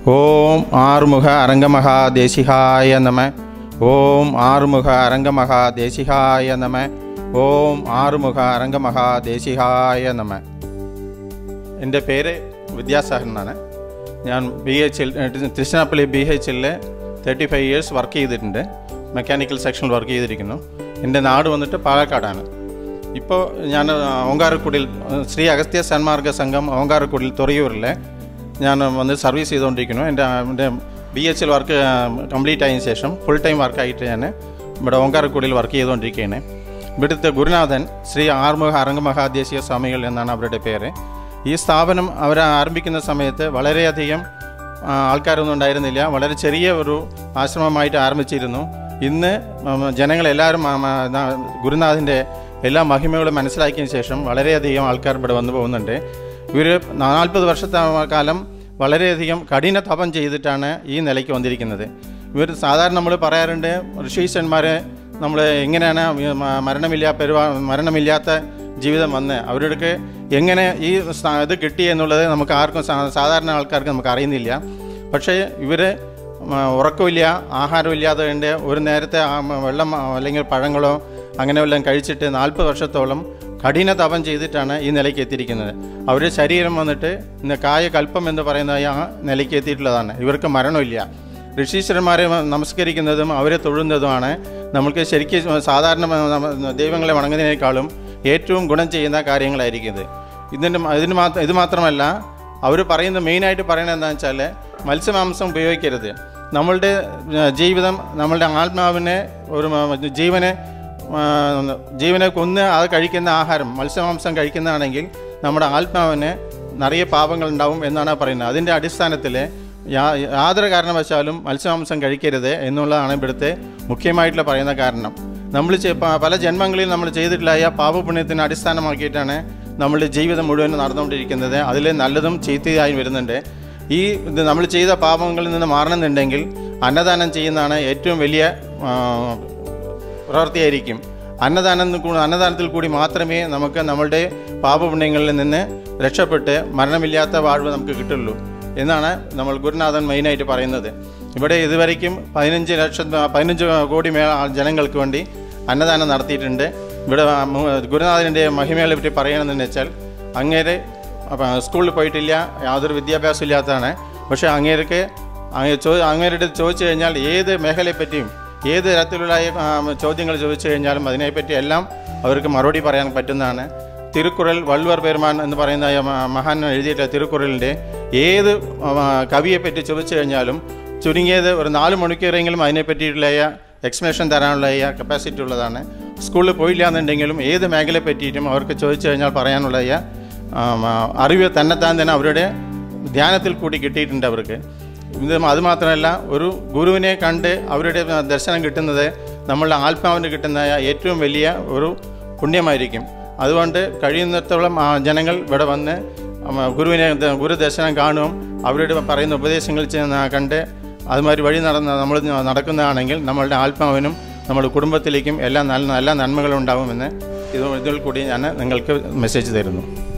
ഓം ആറുമുഖ അരംഗമഹാദേശിഹായ നമ ഓം ആറുമുഖ അരംഗമഹാദേശിഹായ നമ ഓം ആറുമുഖ അരംഗമഹാദേശിഹായ നമ എൻ്റെ പേര് വിദ്യാസാഗർ എന്നാണ് ഞാൻ B H L Tiruchirappalli B H എല്ലിൽ തേർട്ടി ഫൈവ് ഇയേഴ്സ് വർക്ക് ചെയ്തിട്ടുണ്ട് മെക്കാനിക്കൽ സെക്ഷനിൽ വർക്ക് ചെയ്തിരിക്കുന്നു എൻ്റെ നാട് വന്നിട്ട് പാലക്കാടാണ് ഇപ്പോൾ ഞാൻ ഓങ്കാരക്കുടിയിൽ ശ്രീ അഗസ്ത്യ സന്മാർഗ സംഘം ഓങ്കാരക്കുടിയിൽ തുറയൂരിൽ ഞാൻ വന്ന് സർവീസ് ചെയ്തുകൊണ്ടിരിക്കുന്നു എൻ്റെ എൻ്റെ B H L work complete ആയതിനു ശേഷം ഫുൾ ടൈം വർക്കായിട്ട് ഞാൻ ഇവിടെ ഓങ്കാരക്കുടിയിൽ വർക്ക് ചെയ്തുകൊണ്ടിരിക്കുകയാണ് ഇവിടുത്തെ ഗുരുനാഥൻ ശ്രീ ആറുമുഖ അരംഗമഹാദേശീയ സ്വാമികൾ എന്നാണ് അവരുടെ പേര് ഈ സ്ഥാപനം അവർ ആരംഭിക്കുന്ന സമയത്ത് വളരെയധികം ആ, ആൾക്കാരൊന്നും ഉണ്ടായിരുന്നില്ല വളരെ ചെറിയ ഒരു ആശ്രമമായിട്ട് ആരംഭിച്ചിരുന്നു ഇന്ന് ഉം, ജനങ്ങളെല്ലാവരും ആ, ആ, ന- ഗുരുനാഥിൻ്റെ എല്ലാ മഹിമകളും മനസ്സിലാക്കിയതിന് ശേഷം വളരെയധികം ആൾക്കാർ ഇവിടെ വന്നു പോകുന്നുണ്ട് ഇവർ നാൽപ്പത് വർഷത്തെ കാലം വളരെയധികം കഠിന തപം ചെയ്തിട്ടാണ് ഈ നിലയ്ക്ക് വന്നിരിക്കുന്നത് ഇവർ സാധാരണ നമ്മൾ പറയാറുണ്ട് ഋഷീശന്മാരെ നമ്മൾ എങ്ങനെയാണ് മ- മരണമില്ലാ പെരുവാ മരണമില്ലാത്ത ജീവിതം വന്ന് അവരുടെ എങ്ങനെ ഈ സ്ഥാ- ഇത് കിട്ടി എന്നുള്ളത് നമുക്ക് ആർക്കും സാ- സാധാരണ ആൾക്കാർക്ക് നമുക്ക് അറിയുന്നില്ല പക്ഷേ ഇവർ ഉറക്കമില്ല ആഹാരമില്ലാതെ ഉണ്ട് ഒരു നേരത്തെ ആ മ- വെള്ളം ആ, അല്ലെങ്കിൽ പഴങ്ങളോ അങ്ങനെ വല്ലതും കഴിച്ചിട്ട് നാൽപ്പത് വർഷത്തോളം കഠിന തപം ചെയ്തിട്ടാണ് ഈ നിലയ്ക്ക് എത്തിയിരിക്കുന്നത് അവരുടെ ശരീരം വന്നിട്ട് ഇന്ന് കായ കൽപ്പം എന്ന് പറയുന്ന ആ നിലയ്ക്ക് എത്തിയിട്ടുള്ളതാണ് ഇവർക്ക് മരണമില്ല ഋഷീശ്വരന്മാരെ നമസ്കരിക്കുന്നതും അവരെ തൊഴുന്നതുമാണ് നമ്മൾക്ക് ശരിക്കും സാധാരണ നമ്മ- ദൈവങ്ങളെ വണങ്ങുന്നതിനേക്കാളും ഏറ്റവും ഗുണം ചെയ്യുന്ന കാര്യങ്ങളായിരിക്കും ഇത് ഇതിൻ്റെ ഇതിന് മാത്രം ഇത് മാത്രമല്ല അവർ പറയുന്ന മെയിനായിട്ട് പറയുന്നത് എന്താണെന്ന് വെച്ചാൽ മത്സ്യമാംസം ഉപയോഗിക്കരുത് നമ്മളുടെ ഏഹ്, ജീവിതം നമ്മളുടെ ആത്മാവിനെ ഒരു മ- ജീവനെ ആ, ജീവനെ കൊന്ന് അത് കഴിക്കുന്ന ആഹാരം മത്സ്യമാംസം കഴിക്കുന്നതാണെങ്കിൽ നമ്മുടെ ആത്മാവിന് നിറയെ പാപങ്ങളുണ്ടാവും എന്നാണ് പറയുന്നത് അതിൻ്റെ അടിസ്ഥാനത്തിൽ യാ- യാതൊരു കാരണവശാലും മത്സ്യമാംസം കഴിക്കരുത് എന്നുള്ളതാണ് ഇവിടുത്തെ മുഖ്യമായിട്ടുള്ള പറയുന്ന കാരണം നമ്മൾ ചെ- പ- പല ജന്മങ്ങളിൽ നമ്മൾ ചെയ്തിട്ടുള്ള പാപപുണ്യത്തിന് അടിസ്ഥാനമാക്കിയിട്ടാണ് നമ്മളുടെ ജീവിതം മുഴുവൻ നടന്നുകൊണ്ടിരിക്കുന്നത് അതിൽ നല്ലതും ചീത്തയായി വരുന്നുണ്ട് ഈ ഇത് നമ്മൾ ചെയ്ത പാപങ്ങളിൽ നിന്ന് മാറണമെന്നുണ്ടെങ്കിൽ അന്നദാനം ചെയ്യുന്നതാണ് ഏറ്റവും വലിയ ആ, പ്രവൃത്തിയായിരിക്കും അന്നദാനം കൂ- അന്നദാനത്തിൽ കൂടി മാത്രമേ നമുക്ക് നമ്മളുടെ പാപപുണ്യങ്ങളിൽ നിന്ന് രക്ഷപ്പെട്ട് മരണമില്ലാത്ത വാഴ്വ് നമുക്ക് കിട്ടുള്ളൂ എന്നാണ് നമ്മൾ ഗുരുനാഥൻ മെയിനായിട്ട് പറയുന്നത് ഇവിടെ ഇതുവരയ്ക്കും പതിനഞ്ച് ലക്ഷം പതിനഞ്ച് കോടി മേ ജനങ്ങൾക്ക് വേണ്ടി അന്നദാനം നടത്തിയിട്ടുണ്ട് ഇവിടെ മു- ഗുരുനാഥൻ്റെ മഹിമകളെ പറ്റി പറയണമെന്ന് വെച്ചാൽ അങ്ങേരെ അപ്പം സ്കൂളിൽ പോയിട്ടില്ല യാതൊരു വിദ്യാഭ്യാസം ഇല്ലാത്തതാണ് പക്ഷേ അങ്ങേർക്ക് അങ്ങ് ചോ അങ്ങേരുടെ അടുത്ത് ചോദിച്ചു കഴിഞ്ഞാൽ ഏത് മേഖലയെപ്പറ്റിയും ഏത് തരത്തിലുള്ള ആ, ചോദ്യങ്ങൾ ചോദിച്ചു കഴിഞ്ഞാലും അതിനെപ്പറ്റി എല്ലാം അവർക്ക് മറുപടി പറയാൻ പറ്റുന്നതാണ് തിരുക്കുറൽ വള്ളുവർ പെരുമാൻ എന്ന് പറയുന്ന ആ മ- മഹാൻ എഴുതിയിട്ടുള്ള തിരുക്കുറലിൻ്റെ ഏത് ആ, കവിയെപ്പറ്റി ചോദിച്ചു കഴിഞ്ഞാലും ചുരുങ്ങിയത് ഒരു നാല് മണിക്കൂറെങ്കിലും അതിനെ പറ്റിയിട്ടുള്ള എക്സ്പ്ലനേഷൻ തരാനുള്ള കപ്പാസിറ്റി ഉള്ളതാണ് സ്കൂളിൽ പോയില്ല എന്നുണ്ടെങ്കിലും ഏത് മേഖലയെ പറ്റിയിട്ടും അവർക്ക് ചോദിച്ചു കഴിഞ്ഞാൽ പറയാനുള്ള ആ, ആ, അറിവ് തന്നെത്താൻ തന്നെ അവരുടെ ധ്യാനത്തിൽ കൂടി കിട്ടിയിട്ടുണ്ട് അവർക്ക് ഇത് അത് മാത്രമല്ല ഒരു ഗുരുവിനെ കണ്ട് അവരുടെ ദർശനം കിട്ടുന്നത് നമ്മളുടെ ആത്മാവിന് കിട്ടുന്ന ഏറ്റവും വലിയ ഒരു പുണ്യമായിരിക്കും അതുകൊണ്ട് കഴിയുന്നിടത്തോളം ആ ജനങ്ങൾ ഇവിടെ വന്ന് ഉം, ഗുരുവിനെ ദ- ഗുരു ദർശനം കാണും അവരുടെ പറയുന്ന ഉപദേശങ്ങൾ ചെന്ന് കണ്ട് അതുമാതിരി വഴി നടന്ന നമ്മൾ നടക്കുന്നതാണെങ്കിൽ നമ്മളുടെ ആത്മാവിനും നമ്മുടെ കുടുംബത്തിലേക്കും എല്ലാം നല്ല നല്ല നന്മകളുണ്ടാവുമെന്ന് ഇത് ഇതിൽ കൂടി ഞാൻ നിങ്ങൾക്ക് മെസ്സേജ് തരുന്നു